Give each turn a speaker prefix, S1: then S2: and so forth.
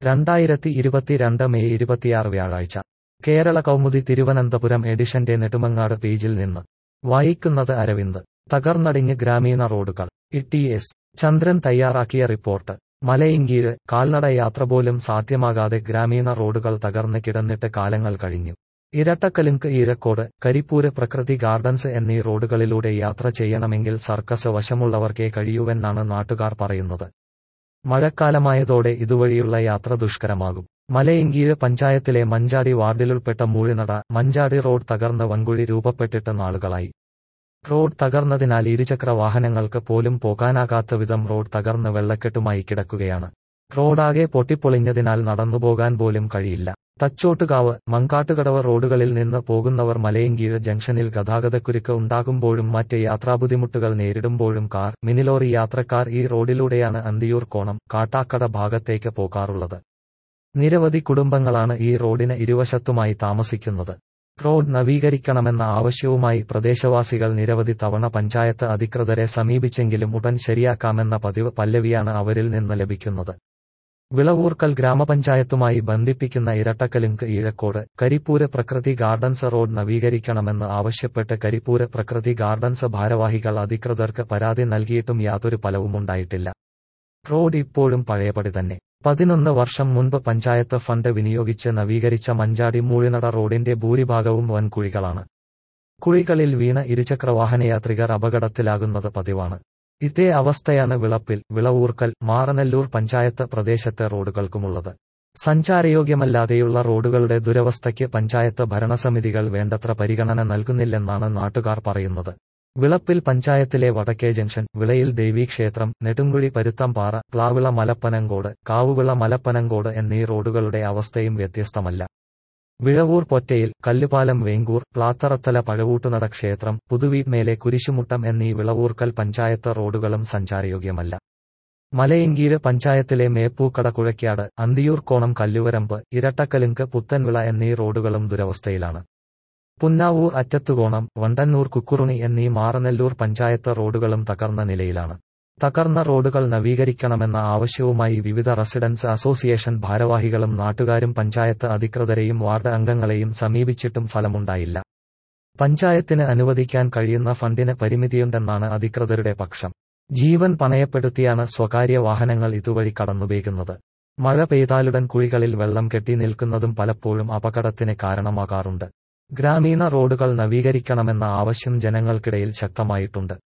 S1: രണ്ടായിരത്തി ഇരുപത്തിരണ്ട് മെയ് ഇരുപത്തിയാറ് വ്യാഴാഴ്ച കേരള കൗമുദി തിരുവനന്തപുരം എഡിഷന്റെ നെടുമങ്ങാട് പേജിൽ നിന്ന് വായിക്കുന്നത് അരവിന്ദ് തകർന്നടിഞ്ഞ് ഗ്രാമീണ റോഡുകൾ ഇ എസ് ചന്ദ്രൻ തയ്യാറാക്കിയ റിപ്പോർട്ട് മലയിങ്കീഴ് കാൽനട യാത്ര പോലും സാധ്യമാകാതെ ഗ്രാമീണ റോഡുകൾ തകർന്ന് കിടന്നിട്ട് കാലങ്ങൾ കഴിഞ്ഞു ഇരട്ടക്കലുങ്ക് ഈഴക്കോട് കരിപ്പൂര് പ്രകൃതി ഗാർഡൻസ് എന്നീ റോഡുകളിലൂടെ യാത്ര ചെയ്യണമെങ്കിൽ സർക്കസ് വശമുള്ളവർക്കേ കഴിയൂവെന്നാണ് നാട്ടുകാർ പറയുന്നത് മഴക്കാലമായതോടെ ഇതുവഴിയുള്ള യാത്ര ദുഷ്കരമാകും മലയങ്കീഴ് പഞ്ചായത്തിലെ മഞ്ചാടി വാർഡിലുൾപ്പെട്ട മൂഴിനട മഞ്ചാടി റോഡ് തകർന്ന് വൻകുഴി രൂപപ്പെട്ടിട്ട് നാളുകളായി റോഡ് തകർന്നതിനാൽ ഇരുചക്ര വാഹനങ്ങൾക്ക് പോലും പോകാനാകാത്ത വിധം റോഡ് തകർന്ന് വെള്ളക്കെട്ടുമായി കിടക്കുകയാണ് റോഡാകെ പൊട്ടിപ്പൊളിഞ്ഞതിനാൽ നടന്നുപോകാൻ പോലും കഴിയില്ല തച്ചോട്ടുകാവ് മങ്കാട്ടുകടവ് റോഡുകളിൽ നിന്ന് പോകുന്നവർ മലയങ്കീഴ് ജംഗ്ഷനിൽ ഗതാഗതക്കുരുക്ക് ഉണ്ടാകുമ്പോഴും മറ്റ് യാത്രാബുദ്ധിമുട്ടുകൾ നേരിടുമ്പോഴും കാർ മിനിലോറി യാത്രക്കാർ ഈ റോഡിലൂടെയാണ് അന്തിയൂർ കോണം കാട്ടാക്കട ഭാഗത്തേക്ക് പോകാറുള്ളത് നിരവധി കുടുംബങ്ങളാണ് ഈ റോഡിന് ഇരുവശത്തുമായി താമസിക്കുന്നത് റോഡ് നവീകരിക്കണമെന്ന ആവശ്യവുമായി പ്രദേശവാസികൾ നിരവധി തവണ പഞ്ചായത്ത് അധികൃതരെ സമീപിച്ചെങ്കിലും ഉടൻ ശരിയാക്കാമെന്ന പതിവ് പല്ലവിയാണ് അവരിൽ നിന്ന് ലഭിക്കുന്നത് വിളവൂർക്കൽ ഗ്രാമപഞ്ചായത്തുമായി ബന്ധിപ്പിക്കുന്ന ഇരട്ടക്കലുങ്ക് ഈഴക്കോട് കരിപ്പൂര് പ്രകൃതി ഗാർഡൻസ് റോഡ് നവീകരിക്കണമെന്ന് ആവശ്യപ്പെട്ട് കരിപ്പൂര് പ്രകൃതി ഗാർഡൻസ് ഭാരവാഹികൾ അധികൃതർക്ക് പരാതി നൽകിയിട്ടും യാതൊരു ഫലവുമുണ്ടായിട്ടില്ല റോഡ് ഇപ്പോഴും പഴയപടി തന്നെ പതിനൊന്ന് വർഷം മുൻപ് പഞ്ചായത്ത് ഫണ്ട് വിനിയോഗിച്ച് നവീകരിച്ച മഞ്ചാടി മൂഴിനട റോഡിന്റെ ഭൂരിഭാഗവും വൻകുഴികളാണ് കുഴികളിൽ വീണ ഇരുചക്രവാഹനയാത്രികർ അപകടത്തിലാകുന്നത് പതിവാണ് ഇതേ അവസ്ഥയാണ് വിളപ്പിൽ വിളവൂർക്കൽ മാറനെല്ലൂർ പഞ്ചായത്ത് പ്രദേശത്തെ റോഡുകൾക്കുമുള്ളത് സഞ്ചാരയോഗ്യമല്ലാതെയുള്ള റോഡുകളുടെ ദുരവസ്ഥയ്ക്ക് പഞ്ചായത്ത് ഭരണസമിതികൾ വേണ്ടത്ര പരിഗണന നൽകുന്നില്ലെന്നാണ് നാട്ടുകാർ പറയുന്നത് വിളപ്പിൽ പഞ്ചായത്തിലെ വടക്കേ ജംഗ്ഷൻ വിളയിൽ ദേവീക്ഷേത്രം നെടുങ്കുഴി പരുത്തംപാറ പ്ലാവിള മലപ്പനങ്കോട് കാവുവിള മലപ്പനങ്കോട് എന്നീ റോഡുകളുടെ അവസ്ഥയും വ്യത്യസ്തമല്ല വിഴവൂർ പൊറ്റയിൽ കല്ലുപാലം വേങ്കൂർ പ്ലാത്തറത്തല പഴവൂട്ടുനട ക്ഷേത്രം പുതുവീട്മേലെ കുരിശുമുട്ടം എന്നീ വിളവൂർക്കൽ പഞ്ചായത്ത് റോഡുകളും സഞ്ചാരയോഗ്യമല്ല മലയങ്കീര് പഞ്ചായത്തിലെ മേപ്പൂക്കട കുഴയ്ക്കാട് അന്തിയൂർ കോണം കല്ലുവരമ്പ് ഇരട്ടക്കലുങ്ക് പുത്തൻവിള എന്നീ റോഡുകളും ദുരവസ്ഥയിലാണ് പുന്നാവൂർ അറ്റത്തുകോണം വണ്ടന്നൂർ കുക്കുറുണി എന്നീ മാറനെല്ലൂർ പഞ്ചായത്ത് റോഡുകളും തകർന്ന നിലയിലാണ് തകർന്ന റോഡുകൾ നവീകരിക്കണമെന്ന ആവശ്യവുമായി വിവിധ റെസിഡൻസ് അസോസിയേഷൻ ഭാരവാഹികളും നാട്ടുകാരും പഞ്ചായത്ത് അധികൃതരെയും വാർഡ് അംഗങ്ങളെയും സമീപിച്ചിട്ടും ഫലമുണ്ടായില്ല പഞ്ചായത്തിന് അനുവദിക്കാൻ കഴിയുന്ന ഫണ്ടിന് പരിമിതിയുണ്ടെന്നാണ് അധികൃതരുടെ പക്ഷം ജീവൻ പണയപ്പെടുത്തിയാണ് സ്വകാര്യ വാഹനങ്ങൾ ഇതുവഴി കടന്നുപേകുന്നത് മഴ പെയ്താലുടൻ കുഴികളിൽ വെള്ളം കെട്ടി നിൽക്കുന്നതും പലപ്പോഴും അപകടത്തിന് കാരണമാകാറുണ്ട് ഗ്രാമീണ റോഡുകൾ നവീകരിക്കണമെന്ന ആവശ്യം ജനങ്ങൾക്കിടയിൽ ശക്തമായിട്ടുണ്ട്